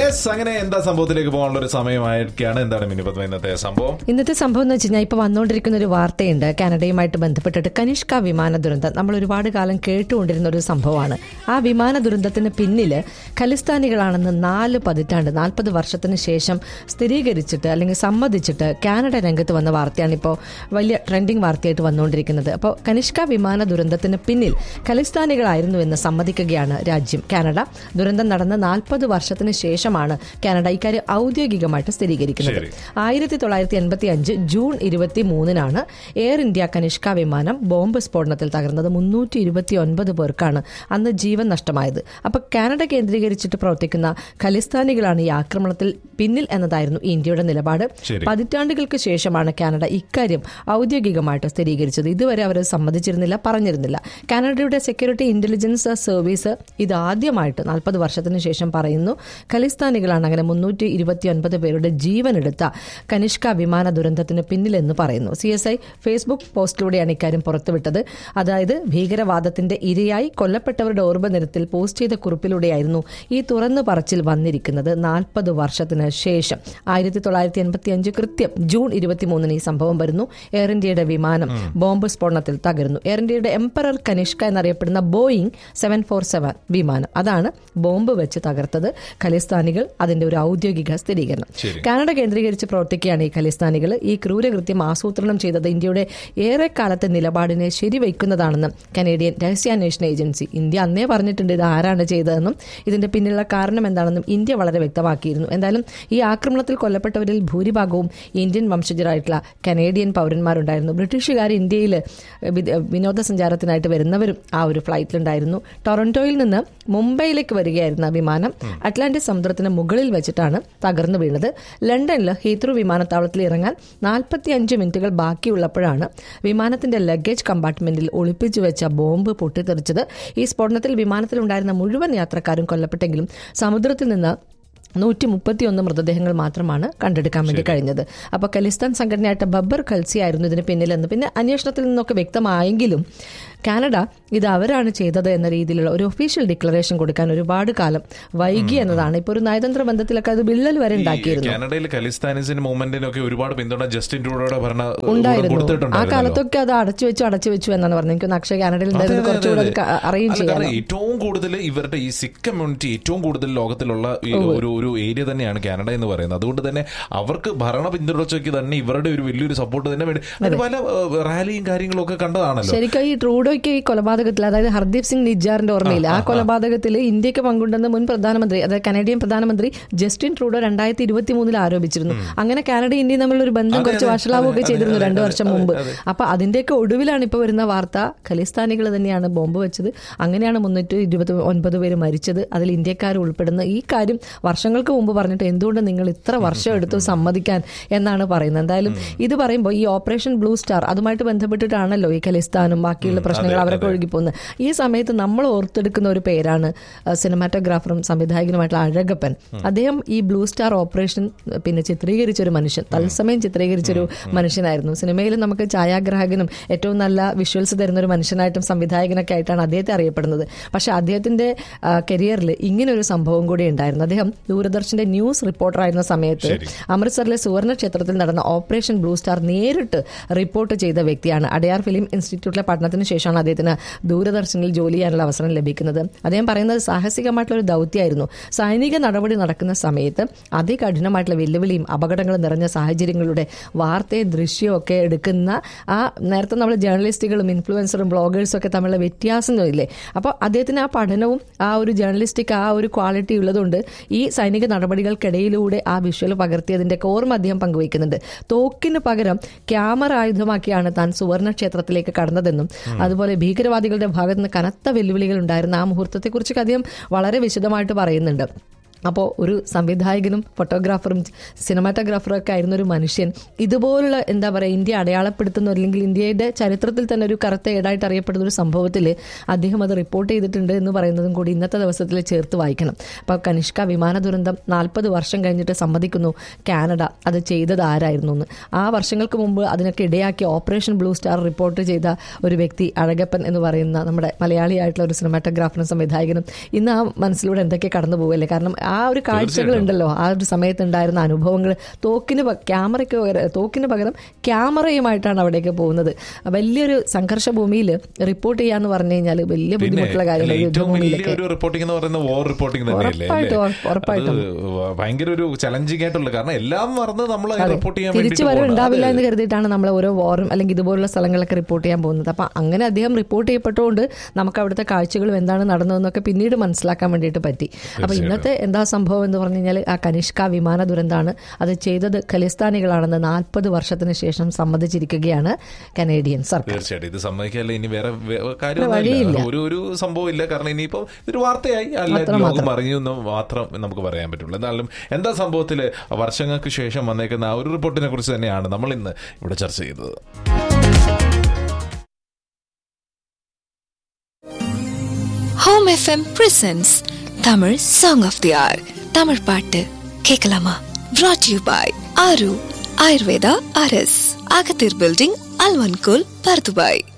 Yes അങ്ങനെ എന്താ സംഭവത്തിലേക്ക് പോകാനുള്ള ഒരു സമയമായിരിക്കാണ് എന്താണ് മിനി പത്മ ഇന്നത്തെ സംഭവം ഇന്നത്തെ സംഭവം എന്ന് വെച്ച് കഴിഞ്ഞാൽ ഇപ്പൊ വന്നുകൊണ്ടിരിക്കുന്ന ഒരു വാർത്തയുണ്ട് കാനഡയുമായിട്ട് ബന്ധപ്പെട്ടിട്ട് കനിഷ്ക വിമാന ദുരന്തം നമ്മൾ ഒരുപാട് കാലം കേട്ടുകൊണ്ടിരുന്ന ഒരു സംഭവമാണ് ആ വിമാന ദുരന്തത്തിന് പിന്നില് ഖലിസ്ഥാനികളാണെന്ന് നാല് പതിറ്റാണ്ട് നാൽപ്പത് വർഷത്തിന് ശേഷം സ്ഥിരീകരിച്ചിട്ട് അല്ലെങ്കിൽ സമ്മതിച്ചിട്ട് കാനഡ രംഗത്ത് വന്ന വാർത്തയാണ് ഇപ്പോൾ വലിയ ട്രെൻഡിങ് വാർത്തയായിട്ട് വന്നുകൊണ്ടിരിക്കുന്നത് അപ്പോൾ കനിഷ്ക വിമാന ദുരന്തത്തിന് പിന്നിൽ ഖലിസ്ഥാനികളായിരുന്നു എന്ന് സമ്മതിക്കുകയാണ് രാജ്യം കാനഡ ദുരന്തം നടന്ന് നാൽപ്പത് വർഷത്തിന് ശേഷമാണ് കാനഡ ഇക്കാര്യം ഔദ്യോഗികമായിട്ട് സ്ഥിരീകരിക്കുന്നത് ശരി. ആയിരത്തി തൊള്ളായിരത്തി എൺപത്തി അഞ്ച് ജൂൺ ഇരുപത്തി മൂന്നിനാണ് എയർ ഇന്ത്യ കനിഷ്ക വിമാനം ബോംബ് സ്ഫോടനത്തിൽ തകർന്നത് മുന്നൂറ്റി ഇരുപത്തി ഒൻപത് പേർക്കാണ് അന്ന് ജീവൻ നഷ്ടമായത് അപ്പൊ കാനഡ കേന്ദ്രീകരിച്ചിട്ട് പ്രവർത്തിക്കുന്ന ഖലിസ്ഥാനികളാണ് ഈ ആക്രമണത്തിൽ പിന്നിൽ എന്നതായിരുന്നു ഇന്ത്യയുടെ നിലപാട് ശരി. പതിറ്റാണ്ടുകൾക്ക് ശേഷമാണ് കാനഡ ഇക്കാര്യം ഔദ്യോഗികമായിട്ട് സ്ഥിരീകരിച്ചത് ഇതുവരെ അവർ സമ്മതിച്ചിരുന്നില്ല പറഞ്ഞിരുന്നില്ല കാനഡയുടെ സെക്യൂരിറ്റി ഇന്റലിജൻസ് സർവീസ് ഇതാദ്യമായിട്ട് നാൽപ്പത് വർഷത്തിന് ശേഷം പറയുന്നു ഖലിസ്ഥാനികളാണ് അങ്ങനെ മുന്നൂറ്റി ഇരുപത്തി ഒൻപത് പേരുടെ ജീവനെടുത്ത കനിഷ്ക വിമാന ദുരന്തത്തിന് പിന്നിലെന്ന് പറയുന്നു സി എസ് ഐ ഫേസ്ബുക്ക് പോസ്റ്റിലൂടെയാണ് ഇക്കാര്യം പുറത്തുവിട്ടത് അതായത് ഭീകരവാദത്തിന്റെ ഇരയായി കൊല്ലപ്പെട്ടവരുടെ ഓർമ്മ നിരത്തിൽ പോസ്റ്റ് ചെയ്ത കുറിപ്പിലൂടെയായിരുന്നു ഈ തുറന്നു പറച്ചിൽ വന്നിരിക്കുന്നത് നാൽപ്പത് വർഷത്തിന് ശേഷം ആയിരത്തി തൊള്ളായിരത്തി എൺപത്തി അഞ്ച് കൃത്യം ജൂൺ ഇരുപത്തിമൂന്നിന് ഈ സംഭവം വരുന്നു എയർ ഇന്ത്യയുടെ വിമാനം ബോംബ് സ്ഫോടനത്തിൽ തകരുന്നു എയർ ഇന്ത്യയുടെ എംപറർ കനിഷ്ക എന്നറിയപ്പെടുന്ന ബോയിങ് സെവൻ ഫോർ സെവൻ വിമാനം അതാണ് ബോംബ് വെച്ച് തകർത്തത് ഖലിസ്ഥാനികൾ അതിന്റെ ഒരു ഔദ്യോഗിക സ്ഥിരീകരണം ശരി. കാനഡ കേന്ദ്രീകരിച്ച് പ്രവർത്തിക്കുകയാണ് ഈ ഖലിസ്ഥാനികൾ ഈ ക്രൂരകൃത്യം ആസൂത്രണം ചെയ്തത് ഇന്ത്യയുടെ ഏറെക്കാലത്തെ നിലപാടിനെ ശരിവയ്ക്കുന്നതാണെന്ന് കനേഡിയൻ രഹസ്യാന്വേഷണ ഏജൻസി ഇന്ത്യ അന്നേ പറഞ്ഞിട്ടുണ്ട് ഇത് ആരാണ് ചെയ്തതെന്നും ഇതിന്റെ പിന്നിലുള്ള കാരണം എന്താണെന്നും ഇന്ത്യ വളരെ വ്യക്തമാക്കിയിരുന്നു എന്തായാലും ഈ ആക്രമണത്തിൽ കൊല്ലപ്പെട്ടവരിൽ ഭൂരിഭാഗവും ഇന്ത്യൻ വംശജരായിട്ടുള്ള കനേഡിയൻ പൗരന്മാരുണ്ടായിരുന്നു ബ്രിട്ടീഷുകാർ ഇന്ത്യയിൽ വിദ- വിനോദസഞ്ചാരത്തിനായിട്ട് വരുന്നവരും ആ ഒരു ഫ്ലൈറ്റിലുണ്ടായിരുന്നു ടൊറന്റോയിൽ നിന്ന് മുംബൈയിലേക്ക് വരികയായിരുന്ന വിമാനം അറ്റ്ലാന്റിക് സമുദ്രത്തിന് മുകളിൽ വെച്ചിട്ടാണ് തകർന്നു വീണത് ലണ്ടനിൽ ഹീത്രൂ വിമാനത്താവളത്തിൽ ഇറങ്ങാൻ നാൽപ്പത്തി അഞ്ച് മിനിറ്റുകൾ ബാക്കിയുള്ളപ്പോഴാണ് വിമാനത്തിന്റെ ലഗേജ് കമ്പാർട്ട്മെന്റിൽ ഒളിപ്പിച്ചു വെച്ച ബോംബ് പൊട്ടിത്തെറിച്ചത് ഈ സ്ഫോടനത്തിൽ വിമാനത്തിലുണ്ടായിരുന്ന മുഴുവൻ യാത്രക്കാരും കൊല്ലപ്പെട്ടെങ്കിലും സമുദ്രത്തിൽ നിന്ന് നൂറ്റി മുപ്പത്തിയൊന്ന് മൃതദേഹങ്ങൾ മാത്രമാണ് കണ്ടെടുക്കാൻ വേണ്ടി കഴിഞ്ഞത് അപ്പോൾ ഖലിസ്ഥാൻ സംഘടനയായിട്ട് ബബ്ബർ ഖൽസി ആയിരുന്നു ഇതിന് പിന്നിലെന്ന് പിന്നെ അന്വേഷണത്തിൽ നിന്നൊക്കെ വ്യക്തമായെങ്കിലും കാനഡ ഇത് അവരാണ് ചെയ്തത് എന്ന രീതിയിലുള്ള ഒരു ഒഫീഷ്യൽ ഡിക്ലറേഷൻ കൊടുക്കാൻ ഒരുപാട് കാലം വൈകി എന്നതാണ് ഇപ്പോൾ ഒരു നയതന്ത്ര ബന്ധത്തിലൊക്കെ അത് വിള്ളൽ വരെ ഉണ്ടാക്കിയിരുന്നു കാനഡയിൽ ഖലിസ്ഥാനിസിന് മൂവ്മെന്റിനൊക്കെ ഒരുപാട് പിന്തുണ ജസ്റ്റിൻ ട്രൂഡോയുടെ ഭരണ ഉണ്ടായിരുന്നു ആ കൊടുത്തിട്ടുണ്ടായിരുന്നു കാലത്തൊക്കെ അത് അടച്ചു വെച്ചു അടച്ചു വെച്ചു എന്നാണ് പറഞ്ഞത് എനിക്ക് അക്ഷയ കാനഡയിൽ ഉണ്ടായിരുന്നു കുറച്ചുകൂടെ അത് ക- അറിയുകയും അല്ല, കാരണം ചെയ്യാം ഏറ്റവും കൂടുതൽ ഇവരുടെ ഈ സിഖ് കമ്മ്യൂണിറ്റി ഏറ്റവും കൂടുതൽ ലോകത്തിലുള്ള ഈ ഒരു ഒരു ഏരിയ തന്നെയാണ് കാനഡ എന്ന് പറയുന്നത് അതുകൊണ്ട് തന്നെ അവർക്ക് ഭരണ പിന്തുടർച്ചയ്ക്ക് തന്നെ ഇവരുടെ ഒരു വലിയൊരു സപ്പോർട്ട് തന്നെ വേണ്ടി അതിന് പല ഏഹ്, റാലിയും കാര്യങ്ങളും ഒക്കെ കണ്ടതാണല്ലോ ശരിക്കും ഈ ട്രൂഡോയ്ക്ക് ഈ കൊലപാതകത്തിൽ അതായത് ഹർദീപ് സിംഗ് നിജാറിന്റെ ഓർമ്മയില്ല ആ കൊലപാതകത്തിൽ ഇന്ത്യക്ക് പങ്കുണ്ടെന്ന് മുൻ പ്രധാനമന്ത്രി അതായത് കനേഡിയൻ പ്രധാനമന്ത്രി ജസ്റ്റിൻ ട്രൂഡോ രണ്ടായിരത്തി ഇരുപത്തി മൂന്നിൽ ആരോപിച്ചിരുന്നു അങ്ങനെ കാനഡ ഇന്ത്യയും തമ്മിലുള്ള ഒരു ബന്ധം അതെ, കുറച്ച് അതെ, വഷളാവുകയൊക്കെ അതെ, ചെയ്തിരുന്നു അതെ, രണ്ടു അതെ, വർഷം അതെ, മുമ്പ് അതെ. അപ്പൊ അതിന്റെയൊക്കെ ഒടുവിലാണ് ഇപ്പൊ വരുന്ന വാർത്ത ഖലിസ്ഥാനികൾ തന്നെയാണ് ബോംബ് വെച്ചത് അങ്ങനെയാണ് മുന്നൂറ്റി ഇരുപത്തി ഒൻപത് പേര് മരിച്ചത് അതിൽ ഇന്ത്യക്കാർ ഉൾപ്പെടുന്ന ഈ കാര്യം വർഷങ്ങൾക്ക് മുമ്പ് പറഞ്ഞിട്ട് എന്തുകൊണ്ട് നിങ്ങൾ ഇത്ര വർഷം എടുത്തു സമ്മതിക്കാൻ എന്നാണ് പറയുന്നത് എന്തായാലും ഇത് പറയുമ്പോൾ ഈ ഓപ്പറേഷൻ ബ്ലൂ സ്റ്റാർ അതുമായിട്ട് ബന്ധപ്പെട്ടിട്ടാണല്ലോ ഈ ഖലിസ്ഥാനും ബാക്കിയുള്ള പ്രശ്നങ്ങൾ അവരൊക്കെ ഒഴുകിപ്പോകുന്നത് ഈ സമയത്ത് നമ്മൾ ഓർത്തെടുക്കുന്ന ഒരു പേരാണ് സിനിമാറ്റോഗ്രാഫറും സംവിധായകനുമായിട്ടുള്ള അഴകപ്പൻ അദ്ദേഹം ഈ ബ്ലൂ സ്റ്റാർ ഓപ്പറേഷൻ പിന്നെ ചിത്രീകരിച്ച ഒരു മനുഷ്യൻ തത്സമയം ചിത്രീകരിച്ച ഒരു മനുഷ്യനായിരുന്നു സിനിമയിൽ നമുക്ക് ഛായാഗ്രാഹകനും ഏറ്റവും നല്ല വിഷ്വൽസ് തരുന്ന ഒരു മനുഷ്യനായിട്ടും സംവിധായകനൊക്കെ ആയിട്ടാണ് അദ്ദേഹത്തെ അറിയപ്പെടുന്നത് പക്ഷെ അദ്ദേഹത്തിന്റെ കരിയറിൽ ഇങ്ങനെ ഒരു സംഭവം കൂടി ഉണ്ടായിരുന്നു അദ്ദേഹം ദൂരദർശന്റെ ന്യൂസ് റിപ്പോർട്ടർ ആയിരുന്ന സമയത്ത് ശരി. അമൃത്സറിലെ സുവർണ ക്ഷേത്രത്തിൽ നടന്ന ഓപ്പറേഷൻ ബ്ലൂ സ്റ്റാർ നേരിട്ട് റിപ്പോർട്ട് ചെയ്ത വ്യക്തിയാണ് അടയാർ ഫിലിം ഇൻസ്റ്റിറ്റ്യൂട്ടിലെ പഠനത്തിന് ശേഷമാണ് അദ്ദേഹത്തിന് ദൂരദർശനിൽ ജോലി ചെയ്യാനുള്ള അവസരം ലഭിക്കുന്നത് അദ്ദേഹം പറയുന്നത് സാഹസികമായിട്ടുള്ള ഒരു ദൗത്യമായിരുന്നു സൈനിക നടപടി നടക്കുന്ന സമയത്ത് അതികഠിനമായിട്ടുള്ള വെല്ലുവിളിയും അപകടങ്ങളും നിറഞ്ഞ സാഹചര്യങ്ങളുടെ വാർത്തയും ദൃശ്യവും ഒക്കെ എടുക്കുന്ന ആ നേരത്തെ നമ്മൾ ജേർണലിസ്റ്റുകളും ഇൻഫ്ലുവൻസറും ബ്ലോഗേഴ്സും ഒക്കെ തമ്മിലുള്ള വ്യത്യാസം ഇല്ലേ അപ്പോൾ അദ്ദേഹത്തിന് ആ പഠനവും ആ ഒരു ജേർണലിസ്റ്റിക് ആ ഒരു ക്വാളിറ്റി ഉള്ളതുകൊണ്ട് ഈ സൈനിക നടപടികൾക്കിടയിലൂടെ ആ വിഷ്വൽ പകർത്തിയതിന്റെ ഒക്കെ ഓർമ്മ അദ്ദേഹം പങ്കുവയ്ക്കുന്നുണ്ട് തോക്കിന് പകരം ക്യാമറ ആയുധമാക്കിയാണ് താൻ സുവർണ ക്ഷേത്രത്തിലേക്ക് കടന്നതെന്നും അതുപോലെ ഭീകരവാദികളുടെ ഭാഗത്ത് നിന്ന് കനത്ത വെല്ലുവിളികൾ ഉണ്ടായിരുന്ന ആ മുഹൂർത്തത്തെക്കുറിച്ചൊക്കെ അദ്ദേഹം വളരെ വിശദമായിട്ട് പറയുന്നുണ്ട് അപ്പോൾ ഒരു സംവിധായകനും ഫോട്ടോഗ്രാഫറും സിനിമാറ്റോഗ്രാഫറും ഒക്കെ ആയിരുന്ന ഒരു മനുഷ്യൻ ഇതുപോലുള്ള എന്താ പറയുക ഇന്ത്യ അടയാളപ്പെടുത്തുന്ന അല്ലെങ്കിൽ ഇന്ത്യയുടെ ചരിത്രത്തിൽ തന്നെ ഒരു കറുത്ത ഏടായിട്ട് അറിയപ്പെടുന്ന ഒരു സംഭവത്തിൽ അദ്ദേഹം അത് റിപ്പോർട്ട് ചെയ്തിട്ടുണ്ട് എന്ന് പറയുന്നതും കൂടി ഇന്നത്തെ ദിവസത്തിൽ ചേർത്ത് വായിക്കണം അപ്പോൾ കനിഷ്ക വിമാന ദുരന്തം നാൽപ്പത് വർഷം കഴിഞ്ഞിട്ട് സമ്മതിക്കുന്നു കാനഡ അത് ചെയ്തത് ആരായിരുന്നു എന്ന് ആ വർഷങ്ങൾക്ക് മുമ്പ് അതിനൊക്കെ ഇടയാക്കി ഓപ്പറേഷൻ ബ്ലൂ സ്റ്റാർ റിപ്പോർട്ട് ചെയ്ത ഒരു വ്യക്തി അഴകപ്പൻ എന്ന് പറയുന്ന നമ്മുടെ മലയാളിയായിട്ടുള്ള ഒരു സിനിമാറ്റോഗ്രാഫറും സംവിധായകനും ഇന്ന് ആ മനസ്സിലൂടെ എന്തൊക്കെ കടന്നു പോകല്ലേ കാരണം ആ ആ ഒരു കാഴ്ചകൾ ഉണ്ടല്ലോ ആ ഒരു സമയത്ത് ഉണ്ടായിരുന്ന അനുഭവങ്ങൾ തോക്കിന് പ- ക്യാമറയ്ക്ക് പകരം തോക്കിന് പകരം ക്യാമറയുമായിട്ടാണ് അവിടേക്ക് പോകുന്നത് വലിയൊരു സംഘർഷ ഭൂമിയിൽ റിപ്പോർട്ട് ചെയ്യാന്ന് പറഞ്ഞു കഴിഞ്ഞാൽ വലിയ ബുദ്ധിമുട്ടുള്ള കാര്യങ്ങൾ ഏറ്റവും വലിയ യുദ്ധഭൂമിയിലൊക്കെ ഒരു റിപ്പോർട്ടിംഗ് എന്ന് പറയുന്നത് വോർ റിപ്പോർട്ടിംഗ് തന്നെയല്ലേ ഉറപ്പായിട്ടും, അല്ലേ? ഉറപ്പായിട്ടും. അത് ഭയങ്കര ഒരു ചലഞ്ചിങ് ആയിട്ടുള്ള കാരണം എല്ലാം മറന്ന് നമ്മൾ റിപ്പോർട്ട് ചെയ്യാൻ തിരിച്ചു വേണ്ടിയിട്ട് വരവ് പോകണം. ഉണ്ടാവില്ല അതെ. എന്ന് കരുതിയിട്ടാണ് നമ്മൾ ഓരോ വാറും അല്ലെങ്കിൽ ഇതുപോലുള്ള സ്ഥലങ്ങളൊക്കെ റിപ്പോർട്ട് ചെയ്യാൻ പോകുന്നത് അപ്പം അങ്ങനെ അദ്ദേഹം റിപ്പോർട്ട് ചെയ്യപ്പെട്ടുകൊണ്ട് നമുക്ക് അവിടുത്തെ കാഴ്ചകളും എന്താണ് നടന്നതെന്നൊക്കെ പിന്നീട് മനസ്സിലാക്കാൻ വേണ്ടിയിട്ട് പറ്റി അപ്പം ഇന്നത്തെ എന്താ സംഭവം എന്ന് പറഞ്ഞു കഴിഞ്ഞാൽ ആ കനിഷ്ക വിമാന ദുരന്തമാണ് അത് ചെയ്തത് ഖലിസ്ഥാനികളാണെന്ന് നാൽപ്പത് വർഷത്തിന് ശേഷം സമ്മതിച്ചിരിക്കുകയാണ് കനേഡിയൻ സർക്കാർ തീർച്ചയായിട്ടും ഇത് സമ്മതിക്കല്ല ഇനി വേറെ വേ- വഴിയില്ല. കാര്യമൊന്നുമില്ല ഒരു ഒരു സംഭവം ഇല്ല കാരണം ഇനിയിപ്പോ ഇതൊരു വാർത്തയായി അല്ല ലോകം അറിഞ്ഞു എന്ന് മാത്രം നമുക്ക് പറയാൻ പറ്റുള്ളൂ എന്നാലും എന്താ സംഭവത്തില് വർഷങ്ങൾക്ക് ശേഷം വന്നേക്കുന്ന ആ ഒരു റിപ്പോർട്ടിനെ കുറിച്ച് തന്നെയാണ് നമ്മൾ ഇന്ന് ഇവിടെ ചർച്ച ചെയ്തത് home FM presents Tamil song of the hour Tamil பாட்டு கேட்கலாமா brought யூ பாய் ஆரு ஆயுர்வேதா அரஸ் அகத்தீர் பில்டிங் அல்வன்கோல் பர்துபாய்